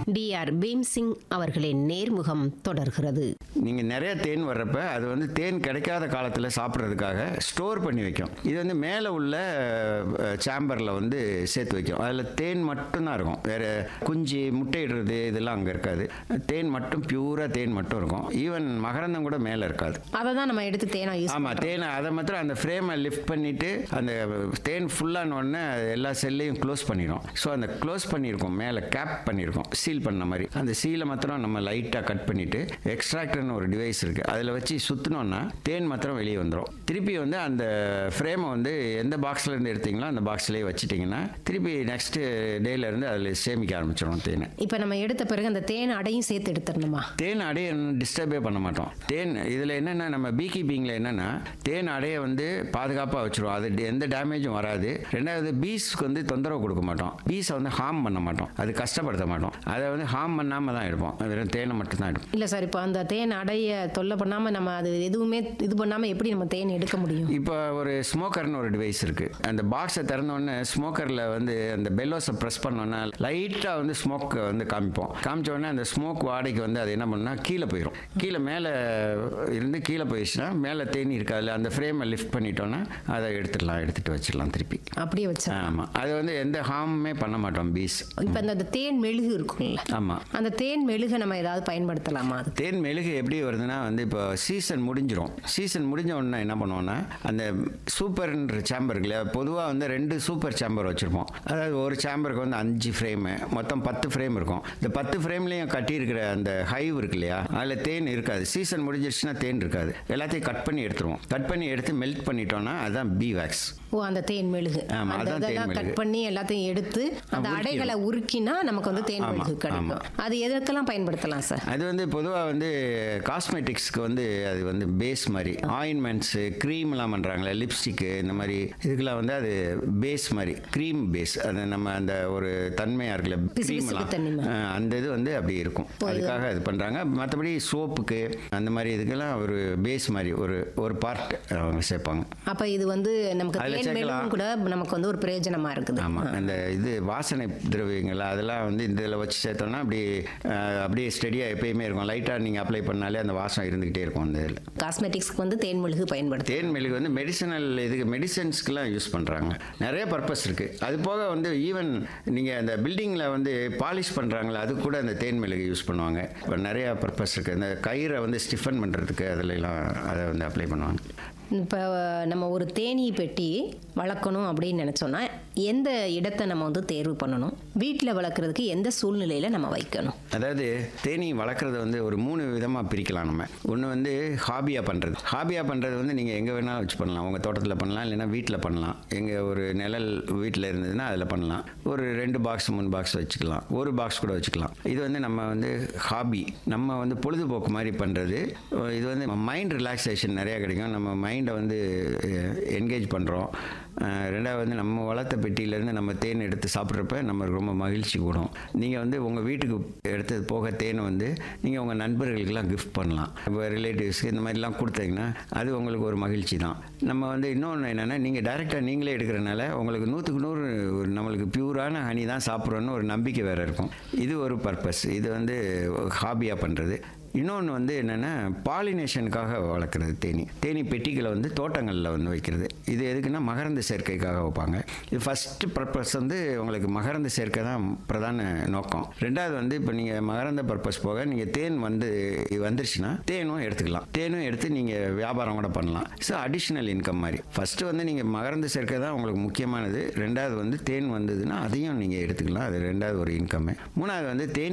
D R Bhimsingh அவர்களின் நேர்முகம் தொடர்கிறது நீங்கள் நிறைய தேன் வர்றப்ப அது வந்து தேன் கிடைக்காத காலத்தில் சாப்பிட்றதுக்காக ஸ்டோர் பண்ணி வைக்கும் இது வந்து மேலே உள்ள சேம்பரில் வந்து சேர்த்து வைக்கும் அதில் தேன் மட்டும்தான் இருக்கும் வேறு குஞ்சு முட்டையிடுறது இதெல்லாம் அங்கே இருக்காது தேன் மட்டும் பியூராக தேன் மட்டும் இருக்கும் ஈவன் மகரந்தம் கூட மேலே இருக்காது அதை தான் நம்ம எடுத்து தேனா யூஸ் ஆமாம் தேனை அதை மாத்திரம் அந்த ஃப்ரேமை லிஃப்ட் பண்ணிவிட்டு அந்த தேன் ஃபுல்லான உடனே அது எல்லா செல்லையும் க்ளோஸ் பண்ணிடும் ஸோ அந்த க்ளோஸ் பண்ணியிருக்கோம் மேலே கேப் பண்ணியிருக்கோம் சீல் பண்ண மாதிரி அந்த சீலை மாத்திரம் நம்ம லைட்டாக கட் பண்ணிவிட்டு எக்ஸ்ட்ராக்டர்னு ஒரு டிவைஸ் இருக்குது அதில் வச்சு சுற்றினோன்னா தேன் மாத்திரம் வெளியே வந்துடும் திருப்பி வந்து அந்த ஃப்ரேமை வந்து எந்த பாக்ஸ்ல இருந்து எடுத்தீங்களோ அந்த பாக்ஸ்லேயே வச்சுட்டிங்கன்னா திருப்பி நெக்ஸ்ட் டேலேருந்து அதில் சேமிக்க ஆரம்பிச்சிடும் தேனை இப்போ நம்ம எடுத்த பிறகு அந்த தேன் அடையும் சேர்த்து எடுத்துடணுமா தேன் அடைய டிஸ்டர்பே பண்ண மாட்டோம் தேன் இதில் என்னென்னா நம்ம பீ கீப்பிங்கில் என்னென்னா தேன் அடைய வந்து பாதுகாப்பாக வச்சுருவோம் அது டி- எந்த டேமேஜும் வராது ரெண்டாவது பீஸ்க்கு வந்து தொந்தரவு கொடுக்க மாட்டோம் பீஸை வந்து ஹார்ம் பண்ண மாட்டோம் அது கஷ்டப்படுத்த மாட்டோம் அதை வந்து ஹார்ம் பண்ணாமல் தான் எடுப்போம் வெறும் தேனை மட்டும் தான் எடுப்போம் இல்லை சார் இப்போ அந்த தேன் அடைய தொல்லை பண்ணாமல் நம்ம அது எதுவுமே இது பண்ணாமல் எப்படி நம்ம தேன் எடுக்க முடியும் இப்போ ஒரு ஸ்மோக்கர்னு ஒரு டிவைஸ் இருக்குது அந்த பாக்ஸை திறந்த உடனே ஸ்மோக்கரில் வந்து அந்த பெல்லோஸை ப்ரெஸ் பண்ணோன்னா லைட்டாக வந்து ஸ்மோக் வந்து காமிப்போம் காமிச்ச உடனே அந்த ஸ்மோக் வாடைக்கு வந்து அது என்ன பண்ணுன்னா கீழே போயிடும் கீழே மேலே இருந்து கீழே போயிடுச்சுன்னா மேலே தேனி இருக்காது அந்த ஃப்ரேமை லிஃப்ட் பண்ணிட்டோன்னா அதை எடுத்துடலாம் எடுத்துகிட்டு வச்சிடலாம் திருப்பி அப்படியே வச்சா ஆமாம் அது வந்து எந்த ஹார்முமே பண்ண மாட்டோம் பீஸ் இப்போ அந்த அந்த தேன் மெழுகு இருக்கும்ல ஆமாம் அந்த தேன் மெழுகை நம்ம ஏதாவது பயன்படுத்தலாமா அது தேன் மெழுகு எப்படி வருதுன்னா வந்து இப்போ சீசன் முடிஞ்சிரும் சீசன் முடிஞ்ச உடனே என்ன பண்ணுவோம்னா அந்த சூப்பர்ன்ற சேம்பர் இல்லையா பொதுவாக வந்து ரெண்டு சூப்பர் சேம்பர் வச்சுருப்போம் அதாவது ஒரு சேம்பருக்கு வந்து அஞ்சு ஃப்ரேமு மொத்தம் பத்து ஃப்ரேம் இருக்கும் இந்த பத்து ஃப்ரேம்லேயும் கட்டியிருக்கிற அந்த ஹைவ் இருக்கு இல்லையா அதில் தேன் இருக்காது சீசன் முடிஞ்சிருச்சுன்னா தேன் இருக்காது எல்லாத்தையும் கட் பண்ணி எடுத்துருவோம் கட் பண்ணி எடுத்து மெல்ட் பண்ணிட்டோம்னா அதுதான் பீ வேக்ஸ் ஓ அந்த தேன் மெழுகு ஆமா, அந்த அதான் தேன் இதெல்லாம் மெழுகு. கட் பண்ணி எல்லாத்தையும் எடுத்து அந்த உருக்கிடும். அடைகளை உருக்கினா நமக்கு வந்து தேன் ஆமா, மெழுகு கிடைக்கும் அது எதற்கெல்லாம் பயன்படுத்தலாம் சார் அது வந்து பொதுவாக வந்து காஸ்மெட்டிக்ஸ்க்கு வந்து அது வந்து பேஸ் மாதிரி ஆயின்மெண்ட்ஸு க்ரீம்லாம் பண்ணுறாங்களே லிப்ஸ்டிக்கு இந்த மாதிரி இதுக்கெல்லாம் வந்து அது பேஸ் மாதிரி க்ரீம் பேஸ் அது நம்ம அந்த ஒரு தன்மையாக இருக்குல்ல க்ரீம்லாம் தன்மை. அந்த இது வந்து அப்படி இருக்கும் அதுக்காக இது பண்ணுறாங்க மற்றபடி சோப்புக்கு அந்த மாதிரி இதுக்கெல்லாம் ஒரு பேஸ் மாதிரி ஒரு ஒரு பார்ட் அவங்க சேர்ப்பாங்க அப்ப இது வந்து நமக்கு அதுல தேன் சேர்க்கலாம். மெழுகும் கூட நமக்கு வந்து ஒரு பிரயோஜனமா இருக்குது ஆமாம் அந்த இது வாசனை திரவியங்கள் அதெல்லாம் வந்து இந்த இதில் வச்சு சேர்த்தோம்னா அப்படி அஹ், அப்படியே ஸ்டெடியாக எப்பயுமே இருக்கும் லைட்டாக நீங்கள் அப்ளை பண்ணாலே அந்த வாசம் இருந்துக்கிட்டே இருக்கும் அந்த இதில் காஸ்மெட்டிக்ஸ்க்கு வந்து தேன் மெழுகு பயன்படுத்து தேன் மெழுகு வந்து மெடிசனல் இதுக்கு மெடிசன்ஸ்க்குலாம் யூஸ் பண்ணுறாங்க நிறைய பர்பஸ் இருக்குது அது போக வந்து ஈவன் நீங்கள் அந்த பில்டிங்கில் வந்து பாலிஷ் பண்ணுறாங்களே அது கூட அந்த தேன் மெழுகு யூஸ் பண்ணுவாங்க இப்போ நிறைய பர்பஸ் இருக்குது இந்த கயிறை வந்து ஸ்டிஃபன் பண்ணுறதுக்கு அதிலலாம் அதை வந்து அப்ளை பண்ணுவாங்க இப்போ நம்ம ஒரு தேனீ பெட்டி வளர்க்கணும் அப்படின்னு நினச்சோன்னா எந்த இடத்தை நம்ம வந்து தேர்வு பண்ணணும் வீட்டில் வளர்க்குறதுக்கு எந்த சூழ்நிலையில் நம்ம வைக்கணும் அதாவது தேனி வளர்க்குறத வந்து ஒரு மூணு விதமாக பிரிக்கலாம் நம்ம ஒன்று வந்து ஹாபியாக பண்ணுறது ஹாபியாக பண்ணுறது வந்து நீங்கள் எங்கே வேணாலும் வச்சு பண்ணலாம் உங்கள் தோட்டத்தில் பண்ணலாம் இல்லைன்னா வீட்டில் பண்ணலாம் எங்கள் ஒரு நிழல் வீட்டில் இருந்ததுன்னா அதில் பண்ணலாம் ஒரு ரெண்டு பாக்ஸ் மூணு பாக்ஸ் வச்சுக்கலாம் ஒரு பாக்ஸ் கூட வச்சுக்கலாம் இது வந்து நம்ம வந்து ஹாபி நம்ம வந்து பொழுதுபோக்கு மாதிரி பண்ணுறது இது வந்து மைண்ட் ரிலாக்ஸேஷன் நிறையா கிடைக்கும் நம்ம மைண்டை வந்து என்கேஜ் பண்ணுறோம் ரெண்டாவது வந்து நம்ம வளர்த்த பெட்டியிலேருந்து நம்ம தேன் எடுத்து சாப்பிட்றப்ப நம்மளுக்கு ரொம்ப மகிழ்ச்சி கூடும் நீங்கள் வந்து உங்கள் வீட்டுக்கு எடுத்தது போக தேனை வந்து நீங்கள் உங்கள் நண்பர்களுக்கெல்லாம் கிஃப்ட் பண்ணலாம் இப்போ ரிலேட்டிவ்ஸ்க்கு இந்த மாதிரிலாம் கொடுத்தீங்கன்னா அது உங்களுக்கு ஒரு மகிழ்ச்சி தான் நம்ம வந்து இன்னொன்று என்னென்னா நீங்கள் டைரெக்டாக நீங்களே எடுக்கிறனால உங்களுக்கு நூற்றுக்கு நூறு ஒரு நம்மளுக்கு பியூரான ஹனி தான் சாப்பிட்றோன்னு ஒரு நம்பிக்கை வேறு இருக்கும் இது ஒரு பர்பஸ் இது வந்து ஹாபியாக பண்ணுறது இன்னொன்று வந்து என்னென்னா பாலினேஷனுக்காக வளர்க்குறது தேனி தேனி பெட்டிகளை வந்து தோட்டங்களில் வந்து வைக்கிறது இது எதுக்குன்னா மகரந்த சேர்க்கைக்காக வைப்பாங்க இது ஃபஸ்ட்டு பர்பஸ் வந்து உங்களுக்கு மகரந்த சேர்க்கை தான் பிரதான நோக்கம் ரெண்டாவது வந்து இப்போ நீங்கள் மகரந்த பர்பஸ் போக நீங்கள் தேன் வந்து வந்துருச்சுன்னா தேனும் எடுத்துக்கலாம் தேனும் எடுத்து நீங்கள் வியாபாரம் கூட பண்ணலாம் ஸோ அடிஷ்னல் இன்கம் மாதிரி ஃபஸ்ட்டு வந்து நீங்கள் மகரந்த சேர்க்கை தான் உங்களுக்கு முக்கியமானது ரெண்டாவது வந்து தேன் வந்ததுன்னா அதையும் நீங்கள் எடுத்துக்கலாம் அது ரெண்டாவது ஒரு இன்கம்மு மூணாவது வந்து தேனி